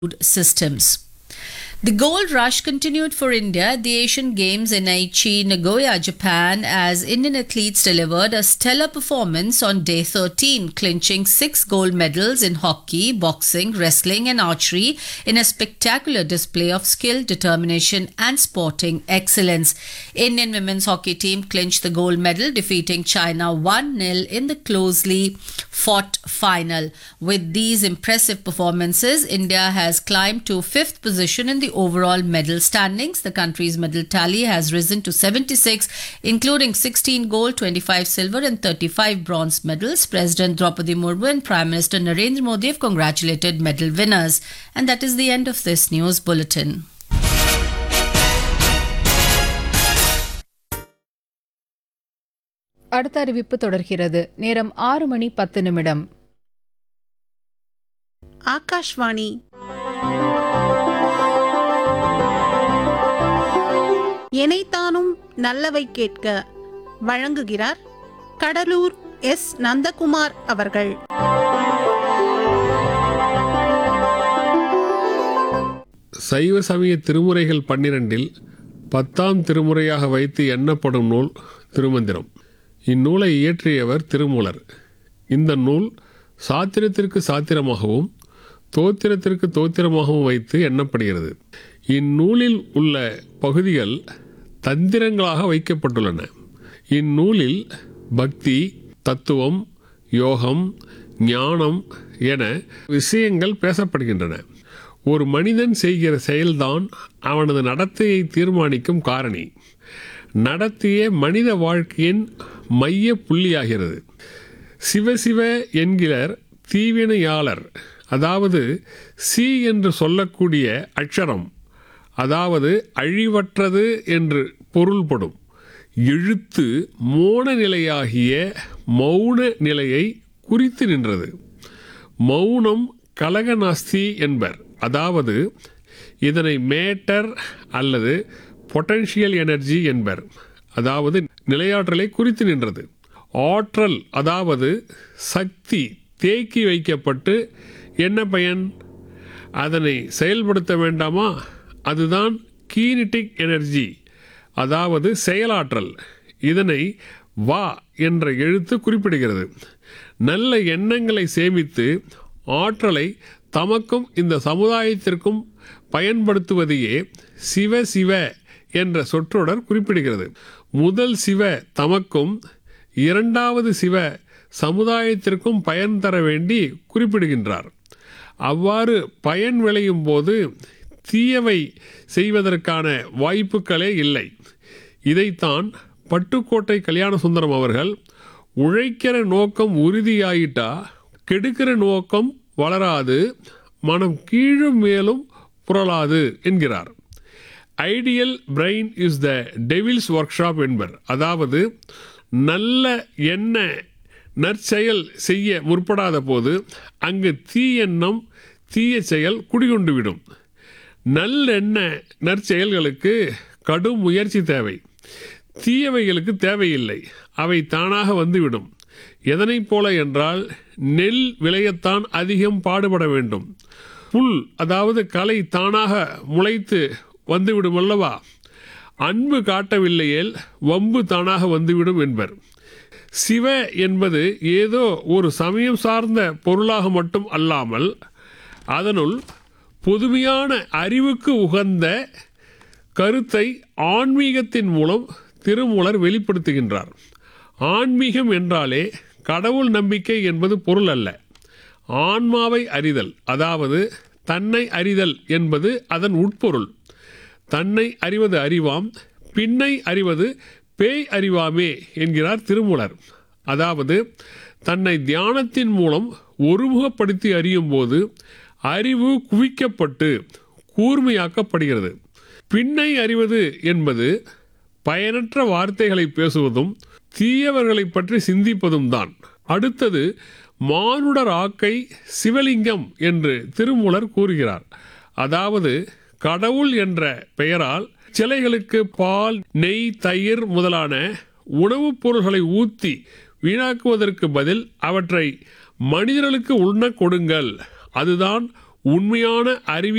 systems. The gold rush continued for India at the Asian Games in Aichi, Nagoya, Japan, as Indian athletes delivered a stellar performance on day 13, clinching six gold medals in hockey, boxing, wrestling, and archery in a spectacular display of skill, determination, and sporting excellence. Indian women's hockey team clinched the gold medal, defeating China 1 0 in the closely fought final. With these impressive performances, India has climbed to fifth position in the overall medal standings. The country's medal tally has risen to 76, including 16 gold, 25 silver, and 35 bronze medals. President Draupadi Murmu and Prime Minister Narendra Modi have congratulated medal winners. And that is the end of this news bulletin. அடுத்த அறிவிப்பு தொடர்கிறது நேரம் ஆறு மணி பத்து நிமிடம் ஆகாஷ்வாணி எனைத்தானும் நல்லவை கேட்க வழங்குகிறார் கடலூர் எஸ் நந்தகுமார் அவர்கள் சைவ சமய திருமுறைகள் பன்னிரண்டில் பத்தாம் திருமுறையாக வைத்து எண்ணப்படும் நூல் திருமந்திரம் இந்நூலை இயற்றியவர் திருமூலர் இந்த நூல் சாத்திரத்திற்கு சாத்திரமாகவும் தோத்திரத்திற்கு தோத்திரமாகவும் வைத்து எண்ணப்படுகிறது இந்நூலில் உள்ள பகுதிகள் தந்திரங்களாக வைக்கப்பட்டுள்ளன இந்நூலில் பக்தி தத்துவம் யோகம் ஞானம் என விஷயங்கள் பேசப்படுகின்றன ஒரு மனிதன் செய்கிற செயல்தான் அவனது நடத்தையை தீர்மானிக்கும் காரணி நடத்தையே மனித வாழ்க்கையின் மைய புள்ளியாகிறது சிவசிவ என்கிறார் தீவினையாளர் அதாவது சி என்று சொல்லக்கூடிய அக்ஷரம் அதாவது அழிவற்றது என்று பொருள்படும் எழுத்து மோன நிலையாகிய மௌன நிலையை குறித்து நின்றது மௌனம் கலகநாஸ்தி என்பர் அதாவது இதனை மேட்டர் அல்லது பொட்டன்ஷியல் எனர்ஜி என்பர் அதாவது நிலையாற்றலை குறித்து நின்றது ஆற்றல் அதாவது சக்தி தேக்கி வைக்கப்பட்டு என்ன பயன் அதனை செயல்படுத்த வேண்டாமா அதுதான் கீனிட்டிக் எனர்ஜி அதாவது செயலாற்றல் இதனை வா என்ற எழுத்து குறிப்பிடுகிறது நல்ல எண்ணங்களை சேமித்து ஆற்றலை தமக்கும் இந்த சமுதாயத்திற்கும் பயன்படுத்துவதையே சிவ சிவ என்ற சொற்றொடர் குறிப்பிடுகிறது முதல் சிவ தமக்கும் இரண்டாவது சிவ சமுதாயத்திற்கும் பயன் தர வேண்டி குறிப்பிடுகின்றார் அவ்வாறு பயன் விளையும் போது தீயவை செய்வதற்கான வாய்ப்புகளே இல்லை இதைத்தான் பட்டுக்கோட்டை கல்யாண சுந்தரம் அவர்கள் உழைக்கிற நோக்கம் உறுதியாயிட்டா கெடுக்கிற நோக்கம் வளராது மனம் கீழும் மேலும் புரளாது என்கிறார் ideal brain is the devil's workshop என்பர் அதாவது நல்ல எண்ண நற்செயல் செய்ய முற்படாத போது அங்கு தீயெண்ணம் தீய செயல் குடிகொண்டுவிடும் நல்லெண்ண நற்செயல்களுக்கு கடும் முயற்சி தேவை தீயவைகளுக்கு தேவையில்லை அவை தானாக வந்துவிடும் எதனைப் போல என்றால் நெல் விளையத்தான் அதிகம் பாடுபட வேண்டும் புல் அதாவது களை தானாக முளைத்து வந்துவிடும் அல்லவா அன்பு காட்டவில்லையேல் வம்பு தானாக வந்துவிடும் என்பர் சிவ என்பது ஏதோ ஒரு சமயம் சார்ந்த பொருளாக மட்டும் அல்லாமல் அதனுள் புதுமையான அறிவுக்கு உகந்த கருத்தை ஆன்மீகத்தின் மூலம் திருமூலர் வெளிப்படுத்துகின்றார் ஆன்மீகம் என்றாலே கடவுள் நம்பிக்கை என்பது பொருள் அல்ல ஆன்மாவை அறிதல் அதாவது தன்னை அறிதல் என்பது அதன் உட்பொருள் தன்னை அறிவது அறிவாம் பின்னை அறிவது பேய் அறிவாமே என்கிறார் திருமூலர் அதாவது தன்னை தியானத்தின் மூலம் ஒருமுகப்படுத்தி அறியும் போது அறிவு குவிக்கப்பட்டு கூர்மையாக்கப்படுகிறது பின்னை அறிவது என்பது பயனற்ற வார்த்தைகளை பேசுவதும் தீயவர்களை பற்றி சிந்திப்பதும் தான் அடுத்தது மானுடர் ஆக்கை சிவலிங்கம் என்று திருமூலர் கூறுகிறார் அதாவது கடவுள் என்ற பெயரால் சிலைகளுக்கு பால் நெய் தயிர் முதலான உணவுப் பொருள்களை ஊற்றி வீணாக்குவதற்கு பதில் அவற்றை மனிதர்களுக்கு உண்ண கொடுங்கள் அதுதான் உண்மையான அறிவி